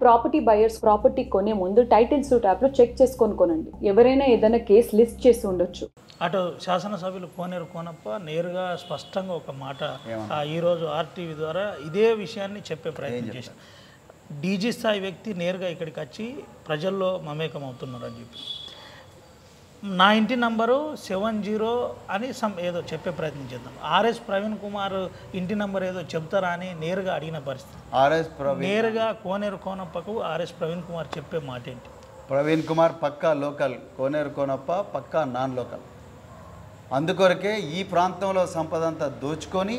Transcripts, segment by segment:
Property buyers property కొనే ముందు title suit యాప్లో చెక్ చేసుకొని కొనండి ఎవరైనా ఏదైనా కేసు లిస్ట్ చేసి ఉండొచ్చు అటు శాసనసభ్యులు కోనేరు కోనప్ప నేరుగా స్పష్టంగా ఒక మాట ఆ, ఈరోజు ఆర్టీవీ ద్వారా ఇదే విషయాన్ని చెప్పే ప్రయత్నం చేశారు డీజీ స్థాయి వ్యక్తి నేరుగా ఇక్కడికి వచ్చి ప్రజల్లో మమేకం అవుతున్నారు అని చెప్పి నా ఇంటి నంబరు సెవెన్ జీరో అని సమ్ ఏదో చెప్పే ప్రయత్నం చేద్దాం ఆర్ఎస్ ప్రవీణ్ కుమార్ ఇంటి నంబర్ ఏదో చెప్తారా అని నేరుగా అడిగిన పరిస్థితి ఆర్ఎస్ ప్రవీణ్ నేరుగా కోనేరు కోనప్పకు ఆర్ఎస్ ప్రవీణ్ కుమార్ చెప్పే మాట ఏంటి ప్రవీణ్ కుమార్ పక్కా లోకల్ కోనేరు కోనప్ప పక్కా నాన్ లోకల్ అందుకొరకే ఈ ప్రాంతంలో సంపద అంతా దోచుకొని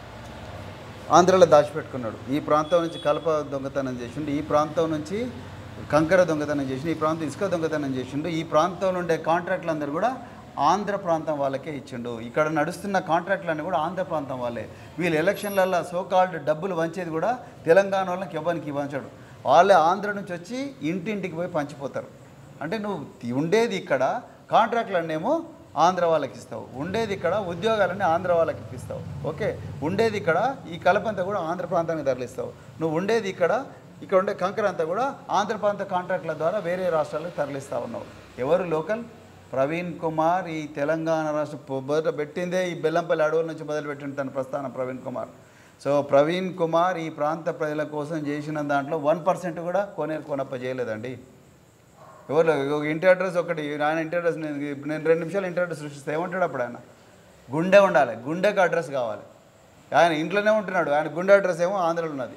ఆంధ్రలో దాచిపెట్టుకున్నాడు ఈ ప్రాంతం నుంచి కలప దొంగతనం చేసిండు ఈ ప్రాంతం నుంచి కంకర దొంగతనం చేసిండు ఈ ప్రాంతం ఇసుక దొంగతనం చేసిండు ఈ ప్రాంతంలో ఉండే కాంట్రాక్టులు అందరూ కూడా ఆంధ్ర ప్రాంతం వాళ్ళకే ఇచ్చిండు ఇక్కడ నడుస్తున్న కాంట్రాక్టులన్నీ కూడా ఆంధ్ర ప్రాంతం వాళ్ళే వీళ్ళు ఎలక్షన్లలో సోకాల్డ్ డబ్బులు వంచేది కూడా తెలంగాణ వాళ్ళకి ఎవరికి వంచడు వాళ్ళే ఆంధ్ర నుంచి వచ్చి ఇంటింటికి పోయి పంచిపోతారు అంటే నువ్వు తి- ఉండేది ఇక్కడ కాంట్రాక్ట్లన్నేమో ఆంధ్ర వాళ్ళకి ఇస్తావు ఉండేది ఇక్కడ ఉద్యోగాలన్నీ ఆంధ్ర వాళ్ళకి ఇప్పిస్తావు ఓకే ఉండేది ఇక్కడ ఈ కలపంతా కూడా ఆంధ్ర ప్రాంతానికి తరలిస్తావు నువ్వు ఉండేది ఇక్కడ ఇక్కడ ఉండే కంకర అంతా కూడా ఆంధ్ర ప్రాంత కాంట్రాక్ట్ల ద్వారా వేరే రాష్ట్రాలకు తరలిస్తా ఉన్నావు ఎవరు లోకల్ ప్రవీణ్ కుమార్ ఈ తెలంగాణ రాష్ట్ర మొదట పెట్టిందే ఈ బెల్లంపల్లి అడవుల నుంచి మొదలుపెట్టిన తన ప్రస్థానం ప్రవీణ్ కుమార్ సో ప్రవీణ్ కుమార్ ఈ ప్రాంత ప్రజల కోసం చేసిన దాంట్లో వన్ పర్సెంట్ కూడా కోనేరు కోనప్ప చేయలేదండి ఎవరు ఒక ఇంటి అడ్రస్ ఒకటి ఆయన ఇంటి అడ్రస్ నేను నేను రెండు నిమిషాలు ఇంటి అడ్రస్ సృష్టిస్తే ఏమంటాడు అప్పుడు ఆయన గుండె ఉండాలి గుండెకి అడ్రస్ కావాలి ఆయన ఇంట్లోనే ఉంటున్నాడు ఆయన గుండె అడ్రస్ ఏమో ఆంధ్రలో ఉన్నది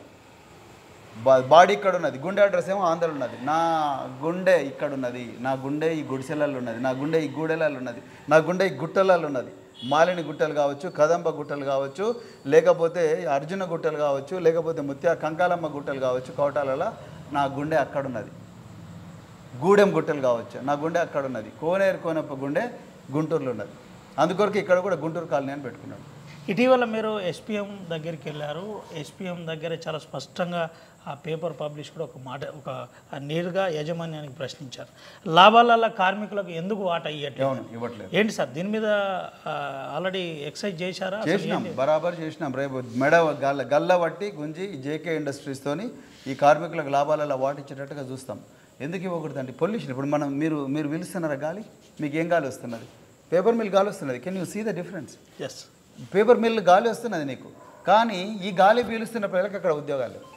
బా- బాడీ ఇక్కడ ఉన్నది గుండె అడ్రస్ ఏమో ఆంధ్రలో ఉన్నది నా గుండె ఇక్కడ ఉన్నది నా గుండె ఈ గుడిసెలలో ఉన్నది నా గుండె ఈ గూడెలలో ఉన్నది నా గుండె ఈ గుట్టలలో ఉన్నది మాలిని గుట్టలు కావచ్చు కదంబ గుట్టలు కావచ్చు లేకపోతే అర్జున గుట్టలు కావచ్చు లేకపోతే ముత్య కంకాలమ్మ గుట్టలు కావచ్చు కోటాలలో నా గుండె అక్కడ ఉన్నది గూడెం గుట్టలు కావచ్చు నా గుండె అక్కడ ఉన్నది కోనేరు కోనప్ప గుండె గుంటూరులో ఉన్నది అందుకొరకు ఇక్కడ కూడా గుంటూరు కాలనీ అని పెట్టుకున్నాడు ఇటీవల మీరు ఎస్పీఎం దగ్గరికి వెళ్ళారు ఎస్పీఎం దగ్గర చాలా స్పష్టంగా ఆ పేపర్ పబ్లిష్ కూడా ఒక మాట ఒక ఆ నేరుగా యాజమాన్యానికి ప్రశ్నించారు లాభాల కార్మికులకు ఎందుకు వాటా ఇవ్వట్లేదు అవును ఇవ్వట్లేదు ఏంటి సార్ దీని మీద ఆల్రెడీ ఎక్సైజ్ చేశారా అసలు చేసినాం ఏంటి? బరాబర్ చేసినాం రేపు మెడ గల్ల గల్ల పట్టి గుంజి జేకే ఇండస్ట్రీస్తోని ఈ కార్మికులకు లాభాలలో వాటిచ్చేటట్టుగా చూస్తాం ఎందుకు ఇవ్వకూడదండి పొల్యూషన్ ఇప్పుడు మనం మీరు మీరు పిలుస్తున్నారా గాలి మీకు ఏం గాలి వస్తున్నది పేపర్ మిల్ గాలి వస్తున్నది can you see the difference yes paper mill గాలి వస్తున్నది నీకు కానీ ఈ గాలి పీలుస్తున్న ప్రజలకు అక్కడ ఉద్యోగాలు లేవు.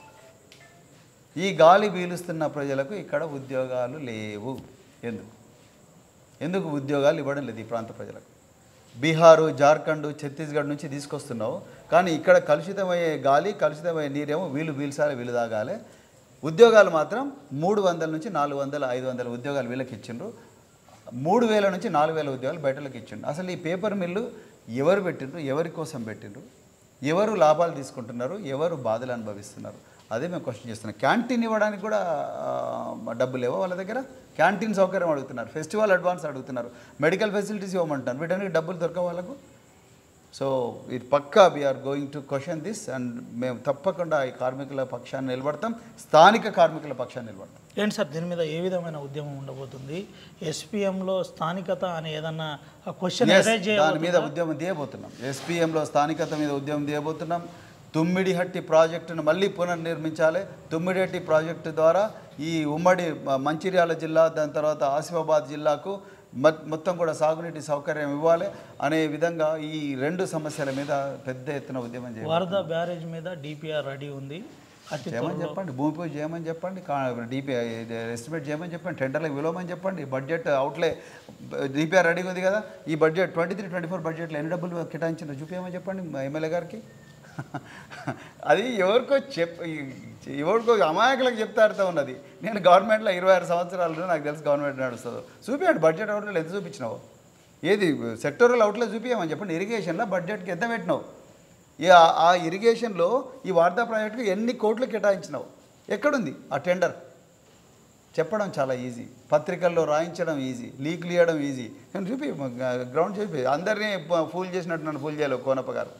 ఈ గాలి పీలుస్తున్న ప్రజలకు ఇక్కడ ఉద్యోగాలు లేవు ఎందుకు ఎందుకు ఉద్యోగాలు ఇవ్వడం లేదు ఈ ప్రాంత ప్రజలకు బీహారు జార్ఖండ్ ఛత్తీస్గఢ్ నుంచి తీసుకొస్తున్నావు కానీ ఇక్కడ కలుషితమయ్యే గాలి కలుషితమయ్యే నీరేమో వీళ్ళు పీల్చాలి వీళ్ళు తాగాలి ఉద్యోగాలు మాత్రం మూడు వందల నుంచి నాలుగు వందల ఐదు వందల ఉద్యోగాలు వీళ్ళకి ఇచ్చిండ్రు మూడు వేల నుంచి నాలుగు వేల ఉద్యోగాలు బయటలకు ఇచ్చిండు అసలు ఈ పేపర్ మిల్లు ఎవరు పెట్టిండ్రు ఎవరి కోసం పెట్టిండ్రు ఎవరు లాభాలు తీసుకుంటున్నారు ఎవరు బాధలు అనుభవిస్తున్నారు అదే మేము క్వశ్చన్ చేస్తున్నాం క్యాంటీన్ ఇవ్వడానికి కూడా ఆ, డబ్బులు లేవో వాళ్ళ దగ్గర క్యాంటీన్ సౌకర్యం అడుగుతున్నారు ఫెస్టివల్ అడ్వాన్స్ అడుగుతున్నారు మెడికల్ ఫెసిలిటీస్ ఇవ్వమంటున్నారు వీటన్నిటి డబ్బులు దొరకవు వాళ్ళకు సో ఇది పక్కా we're going to question this and మేము తప్పకుండా ఈ కార్మికుల పక్షాన్ని నిలబడతాం స్థానిక కార్మికుల పక్షాన్ని నిలబడతాం ఏంటి సార్ దీని మీద ఏ విధమైన ఉద్యమం ఉండబోతుంది ఎస్పీఎంలో స్థానికత అనే ఏదన్నా క్వశ్చన్ Yes, అరేంజ్ దాని మీద ఉద్యమం తీయబోతున్నాం ఎస్పీఎంలో స్థానికత మీద ఉద్యమం తీయబోతున్నాం తుమ్మిడిహట్టి ప్రాజెక్టును మళ్ళీ పునర్నిర్మించాలి తుమ్మిడిహట్టి ప్రాజెక్టు ద్వారా ఈ ఉమ్మడి మ- మంచిర్యాల జిల్లా దాని తర్వాత ఆసిఫాబాద్ జిల్లాకు మ- మొత్తం కూడా సాగునీటి సౌకర్యం ఇవ్వాలి అనే విధంగా ఈ రెండు సమస్యల మీద పెద్ద ఎత్తున ఉద్యమం చేయాలి వరద బ్యారేజ్ మీద డిపిఆర్ రెడీ ఉంది అతి చేయమని చెప్పండి భూమి పూజ చేయమని చెప్పండి డిపి ఎస్టిమేట్ చేయమని చెప్పండి టెండర్లకు విలువమని చెప్పండి బడ్జెట్ అవుట్లే డిపిఆర్ రెడీగా ఉంది కదా ఈ budget twenty three twenty four బడ్జెట్లో ఎన్ని డబ్బులు కేటాయించిందో చూపించమని చెప్పండి మా ఎమ్మెల్యే గారికి అది ఎవరికో చెప్ ఎవరికో అమాయకులకు చెప్తే అర్థం ఉన్నది నేను గవర్నమెంట్లో ఇరవై ఆరు సంవత్సరాలు నాకు తెలుసు గవర్నమెంట్ నడుస్తుందో చూపించండి బడ్జెట్ అవుట్లో ఎంత చూపించినావు ఏది సెక్టోరల్ అవుట్లో చూపించమని చెప్పండి ఇరిగేషన్లో బడ్జెట్కి ఎంత పెట్టినావు ఈ ఆ- ఆ ఇరిగేషన్లో ఈ వార్తా ప్రాజెక్టుకు ఎన్ని కోట్లు కేటాయించినావు ఎక్కడుంది ఆ టెండర్ చెప్పడం చాలా ఈజీ పత్రికల్లో రాయించడం ఈజీ లీక్లు ఇవ్వడం ఈజీ నేను చూపి గ్రౌండ్ చూపి అందరినీ ప- ఫూల్ చేసినట్టు నన్ను ఫూల్ చేయలేవు కోనప్ప గారు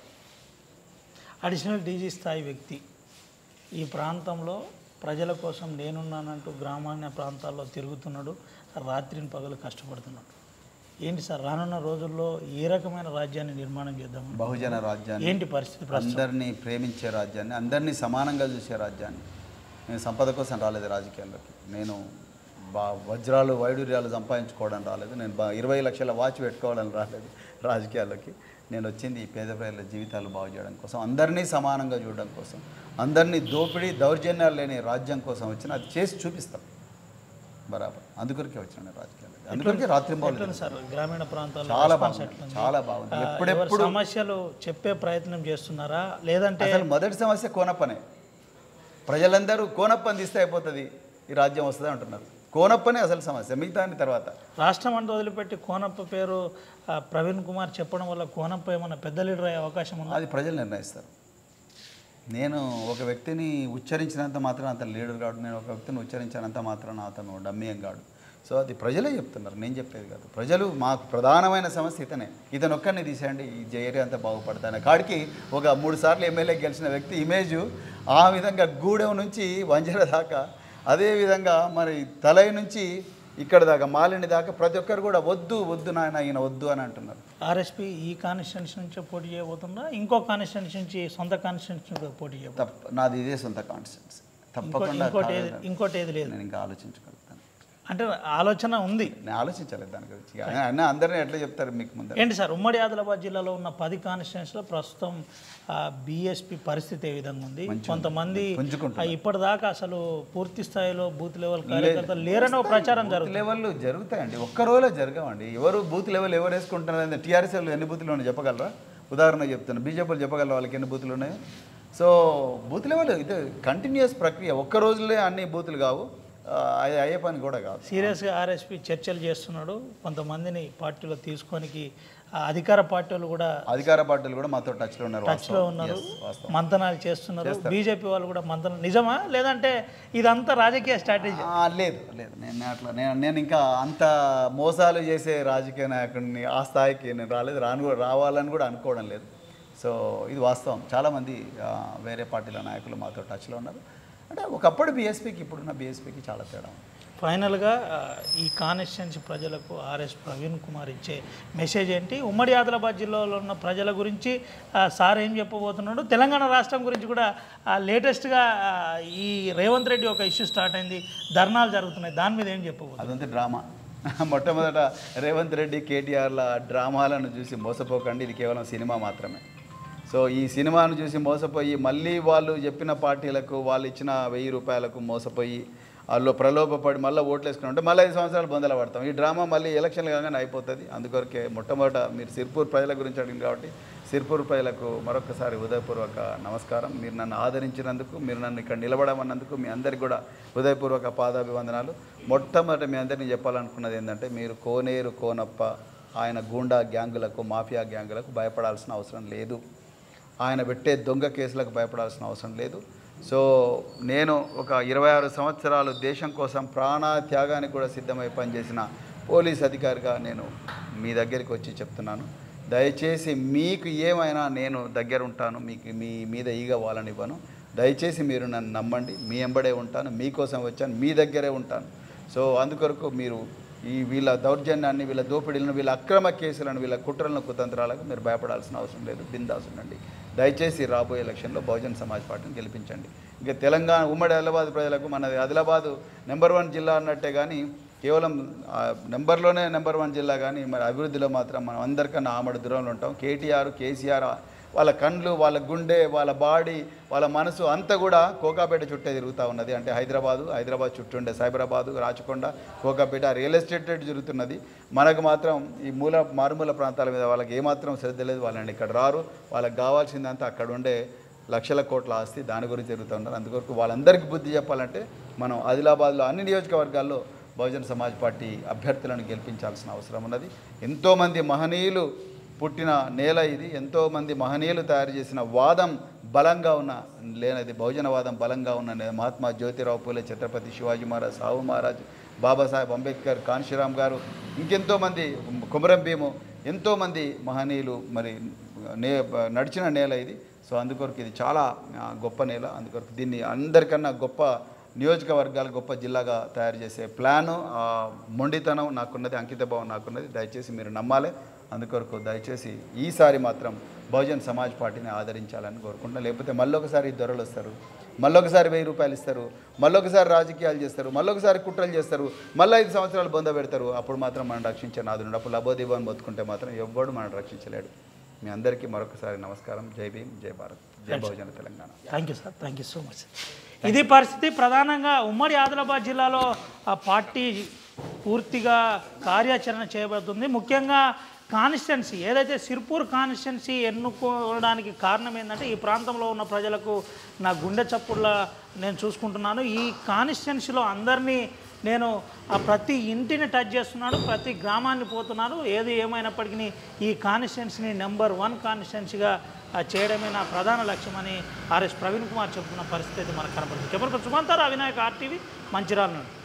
అడిషనల్ డీజీ స్థాయి వ్యక్తి ఈ ప్రాంతంలో ప్రజల కోసం నేనున్నానంటూ గ్రామాన్య ప్రాంతాల్లో తిరుగుతున్నాడు రాత్రిని పగలు కష్టపడుతున్నాడు ఏంటి సార్ రానున్న రోజుల్లో ఏ రకమైన రాజ్యాన్ని నిర్మాణం చేద్దాం బహుజన రాజ్యాన్ని ఏంటి పరిస్థితి ప్రస్తుతం అందరినీ ప్రేమించే రాజ్యాన్ని అందరినీ సమానంగా చూసే రాజ్యాన్ని నేను సంపద కోసం రాలేదు రాజకీయాల్లోకి నేను బా వజ్రాలు వైడూర్యాలు సంపాదించుకోవడం రాలేదు నేను బా ఇరవై లక్షల వాచ్ పెట్టుకోవడం రాలేదు రాజకీయాల్లోకి నేను వచ్చింది ఈ పేద ప్రజల జీవితాలు బాగు చేయడం కోసం అందరినీ సమానంగా చూడడం కోసం అందరినీ దోపిడీ దౌర్జన్యాలు లేని రాజ్యం కోసం వచ్చిన అది చేసి చూపిస్తాం బరాబర్ అందుకొరకే వచ్చిన నేను రాజకీయాల్లోకి అందుకొరకే రాత్రి ఎట్లుంది సార్ గ్రామీణ ప్రాంతాల్లో చాలా response బాగుంది ఎట్లుంది? చాలా బాగుంది ఆ, ఎప్పుడెప్పుడు ఎవరి సమస్యలు చెప్పే ప్రయత్నం చేస్తున్నారా లేదంటే అసలు మొదటి సమస్య కోనప్పనే ప్రజలందరూ కోనప్పని తీస్తే అయిపోతుంది ఈ రాజ్యం వస్తుంది అంటున్నారు కోనప్పనే అసలు సమస్య మిగతా అన్ని తర్వాత రాష్ట్రం అంతా వదిలిపెట్టి కోనప్ప పేరు ఆ, ప్రవీణ్ కుమార్ చెప్పడం వల్ల కోనప్ప ఏమన్నా పెద్ద లీడర్ అయ్యే అవకాశం ఉందా అది ప్రజలు నిర్ణయిస్తారు నేను ఒక వ్యక్తిని ఉచ్చరించినంత మాత్రం అతను లీడర్ కాడు నేను ఒక వ్యక్తిని ఉచ్చరించినంత మాత్రం అతను డమ్మీయం కాడు సో అది ప్రజలే చెప్తున్నారు నేను చెప్పేది కాదు ప్రజలు మాకు ప్రధానమైన సమస్య ఇతనే ఇతను ఒక్కరిని తీసేయండి ఈ జైరీ అంతా బాగుపడతాను కాడికి ఒక మూడు సార్లు ఎమ్మెల్యే గెలిచిన వ్యక్తి ఇమేజ్ ఆ విధంగా గూడెం నుంచి వంజర దాకా అదే విధంగా మరి తలై నుంచి ఇక్కడ దాకా మాలిని దాకా ప్రతి ఒక్కరు కూడా వద్దు వద్దు నాయన ఈయన వద్దు అని అంటున్నారు ఆర్ఎస్పీ ఈ కాన్స్టిట్యున్సీ నుంచి పోటీ చేయబోతుందా ఇంకో కాన్స్టిట్యున్సీ నుంచి సొంత కాన్స్టిట్యున్సీ నుంచి పోటీ చేయబోతుందా తప్ప నాది ఇదే సొంత కాన్స్టిట్యూన్సీ తప్పకుండా ఇంకోటి ఏది కాదు. ఇంకోటి ఏది లేదు నేను ఇంకా ఆలోచించగలుగుతాను అంటే ఆలోచన ఉంది నేను ఆలోచించలేదు దాని గురించి అయినా అందరినీ ఎట్లా చెప్తారు మీకు ముందర ఏంటి సార్ ఉమ్మడి ఆదిలాబాద్ జిల్లాలో ఉన్న పది కాన్స్టిట్యున్సీలో ప్రస్తుతం బీఎస్పీ పరిస్థితి ఏ విధంగా ఉంది కొంతమంది పుంజుకుంటున్నారు. ఆ, ఇప్పటిదాకా అసలు పూర్తి స్థాయిలో బూత్ లెవెల్ కార్యకర్తలు లేరని ఒక ప్రచారం బూత్ జరుగుతుంది లెవెల్లో జరుగుతాయండి ఒక్క రోజులో జరగవండి ఎవరు బూత్ లెవెల్ ఎవరు వేసుకుంటున్నారు టీఆర్ఎస్ వాళ్ళు ఎన్ని బూతులు ఉన్నాయో చెప్పగలరా ఉదాహరణ చెప్తాను బీజేపీలు చెప్పగలరా వాళ్ళకి ఎన్ని బూతులు ఉన్నాయో సో బూత్ లెవెల్ ఇది కంటిన్యూస్ ప్రక్రియ ఒక్క రోజులే అన్ని బూతులు కావు ఆ, అది అయ్యే పని కూడా కాదు సీరియస్గా ఆర్ఎస్పీ చర్చలు చేస్తున్నాడు కొంతమందిని పార్టీలో తీసుకోనికి ఆ, అధికార పార్టీలు కూడా అధికార పార్టీలు కూడా మాతో టచ్లో ఉన్నారు టచ్లో ఉన్నారు Yes, వాస్తవం. మంతనాలు చేస్తున్నారు బీజేపీ వాళ్ళు కూడా మంతనం నిజమా లేదంటే ఇదంతా రాజకీయ స్ట్రాటజీ ఆ, లేదు లేదు నేను అట్లా నేను నేను ఇంకా అంత మోసాలు చేసే రాజకీయ నాయకుడిని ఆ స్థాయికి నేను రాలేదు రాను కూడా రావాలని కూడా అనుకోవడం లేదు సో ఇది వాస్తవం చాలామంది ఆ, వేరే పార్టీల నాయకులు మాతో టచ్లో ఉన్నారు అంటే ఒకప్పుడు బీఎస్పీకి ఇప్పుడున్న బీఎస్పీకి చాలా తేడా ఉంది ఫైనల్గా ఆ, ఈ కాన్స్టిట్యున్సీ ప్రజలకు ఆర్ఎస్ ప్రవీణ్ కుమార్ ఇచ్చే మెసేజ్ ఏంటి ఉమ్మడి ఆదిలాబాద్ జిల్లాలో ఉన్న ప్రజల గురించి ఆ, సార్ ఏం చెప్పబోతున్నాడు తెలంగాణ రాష్ట్రం గురించి కూడా లేటెస్ట్గా ఈ రేవంత్ రెడ్డి ఒక ఇష్యూ స్టార్ట్ అయింది ధర్నాలు జరుగుతున్నాయి దాని మీద ఏం చెప్పబోతున్నారు అదంతా డ్రామా మొట్టమొదట రేవంత్ రెడ్డి కేటీఆర్ల డ్రామాలను చూసి మోసపోకండి ఇది కేవలం సినిమా మాత్రమే సో ఈ సినిమాను చూసి మోసపోయి మళ్ళీ వాళ్ళు చెప్పిన పార్టీలకు వాళ్ళు ఇచ్చిన వెయ్యి రూపాయలకు మోసపోయి వాళ్ళు ప్రలోభపడి మళ్ళీ ఓట్లు వేసుకుని ఉంటే మళ్ళీ ఐదు సంవత్సరాలు బొందల పడతాం ఈ డ్రామా మళ్ళీ ఎలక్షన్లు కాగానే అయిపోతుంది అందుకొరకే మొట్టమొదట మీరు సిర్పూర్ ప్రజల గురించి అడిగింది కాబట్టి సిర్పూర్ ప్రజలకు మరొకసారి హృదయపూర్వక నమస్కారం మీరు నన్ను ఆదరించినందుకు మీరు నన్ను ఇక్కడ నిలబడమన్నందుకు మీ అందరికి కూడా హృదయపూర్వక పాదాభివందనాలు మొట్టమొదట మీ అందరినీ చెప్పాలనుకున్నది ఏంటంటే మీరు కోనేరు కోనప్ప ఆయన గూండా గ్యాంగులకు మాఫియా గ్యాంగులకు భయపడాల్సిన అవసరం లేదు ఆయన పెట్టే దొంగ కేసులకు భయపడాల్సిన అవసరం లేదు సో నేను ఒక ఇరవై ఆరు సంవత్సరాలు దేశం కోసం ప్రాణ త్యాగానికి కూడా సిద్ధమై పనిచేసిన పోలీస్ అధికారిగా నేను మీ దగ్గరికి వచ్చి చెప్తున్నాను దయచేసి మీకు ఏమైనా నేను దగ్గర ఉంటాను మీకు మీ మీద ఈగ వాళ్ళనివ్వను దయచేసి మీరు నన్ను నమ్మండి మీ ఎంబడే ఉంటాను మీకోసం వచ్చాను మీ దగ్గరే ఉంటాను సో అందుకొరకు మీరు ఈ వీళ్ళ దౌర్జన్యాన్ని వీళ్ళ దోపిడీలను వీళ్ళ అక్రమ కేసులను వీళ్ళ కుట్రలను కుతంత్రాలకు మీరు భయపడాల్సిన అవసరం లేదు బిందాస్ ఉండండి దయచేసి రాబోయే ఎలక్షన్లో బహుజన్ సమాజ్ పార్టీని గెలిపించండి ఇంకా తెలంగాణ ఉమ్మడి ఆదిలాబాద్ ప్రజలకు మనది ఆదిలాబాదు నెంబర్ వన్ జిల్లా అన్నట్టే కానీ కేవలం ఆ, నెంబర్లోనే నెంబర్ వన్ జిల్లా కానీ మరి అభివృద్ధిలో మాత్రం మనం అందరికన్నా ఆమడు దూరంలో ఉంటాం కేటీఆర్ కేసీఆర్ వాళ్ళ కండ్లు వాళ్ళ గుండె వాళ్ళ బాడీ వాళ్ళ మనసు అంతా కూడా కోకాపేట చుట్టే తిరుగుతూ ఉన్నది అంటే హైదరాబాదు హైదరాబాద్ చుట్టూ ఉండే Cyberabad Rachakonda Kokapet real estate rate జరుగుతున్నది మనకు మాత్రం ఈ మూల మారుమూల ప్రాంతాల మీద వాళ్ళకి ఏమాత్రం శ్రద్ధ లేదు వాళ్ళని ఇక్కడ రారు వాళ్ళకి కావాల్సిందంతా అక్కడ ఉండే లక్షల కోట్ల ఆస్తి దాని గురించి జరుగుతున్నారు అందుకొరకు వాళ్ళందరికీ బుద్ధి చెప్పాలంటే మనం ఆదిలాబాద్లో అన్ని నియోజకవర్గాల్లో బహుజన్ సమాజ్ పార్టీ అభ్యర్థులను గెలిపించాల్సిన అవసరం ఉన్నది ఎంతోమంది మహనీయులు పుట్టిన నేల ఇది ఎంతోమంది మహనీయులు తయారు చేసిన వాదం బలంగా ఉన్న లేనది బహుజనవాదం బలంగా ఉన్న నే- మహాత్మా జ్యోతిరావు పూలే ఛత్రపతి శివాజీ మహారాజ్ సాహు మహారాజ్ బాబాసాహెబ్ అంబేద్కర్ కాన్షీరామ్ గారు ఇంకెంతోమంది కుమరం భీము ఎంతోమంది మహనీయులు మరి నే నడిచిన నేల ఇది సో అందుకొరకు ఇది చాలా ఆ, గొప్ప నేల అందుకొరకు దీన్ని అందరికన్నా గొప్ప నియోజకవర్గాలు గొప్ప జిల్లాగా తయారు చేసే ప్లాను ఆ మొండితనం నాకున్నది అంకితభావం నాకున్నది దయచేసి మీరు నమ్మాలి అందుకొరకు దయచేసి ఈసారి మాత్రం బహుజన్ సమాజ్ పార్టీని ఆదరించాలని కోరుకుంటున్నాను లేకపోతే మళ్ళొకసారి ఈ దొరలు వస్తారు మళ్ళొకసారి వెయ్యి రూపాయలు ఇస్తారు మళ్ళొకసారి రాజకీయాలు చేస్తారు మళ్ళొకసారి కుట్రలు చేస్తారు మళ్ళీ ఐదు సంవత్సరాలు బొంద పెడతారు అప్పుడు మాత్రం మనం రక్షించే నాదుడు అప్పుడు లబోదిబో అని బతుకుంటే మాత్రం ఎవ్వడు మనం రక్షించలేడు మీ అందరికీ మరొకసారి నమస్కారం జై Bhim Jai Bharat Jai Bahujan Telangana thank you sir thank you so much ఇది పరిస్థితి ప్రధానంగా ఉమ్మడి ఆదిలాబాద్ జిల్లాలో ఆ పార్టీ పూర్తిగా కార్యాచరణ చేయబడుతుంది ముఖ్యంగా కాన్స్టిట్యున్సీ ఏదైతే సిర్పూర్ కాన్స్టిట్యున్సీ ఎన్నుకోవడానికి కారణం ఏంటంటే ఈ ప్రాంతంలో ఉన్న ప్రజలకు నా గుండె చప్పుళ్ళ నేను చూసుకుంటున్నాను ఈ కాన్స్టిట్యున్సీలో అందరినీ నేను ఆ ప్రతి ఇంటిని టచ్ చేస్తున్నాను ప్రతి గ్రామాన్ని పోతున్నాను ఏది ఏమైనప్పటికీ ఈ కాన్స్టిట్యున్సీని నెంబర్ వన్ కాన్స్టిట్యున్సీగా ఆ, చేయడమే నా ప్రధాన లక్ష్యమని ఆర్ఎస్ ప్రవీణ్ కుమార్ చెబుతున్న పరిస్థితి అయితే మనకు కనబడుతుంది కెమెరా సుమంతారు అవినాయక్ ఆర్టీవీ మంచిర్యాల నుండి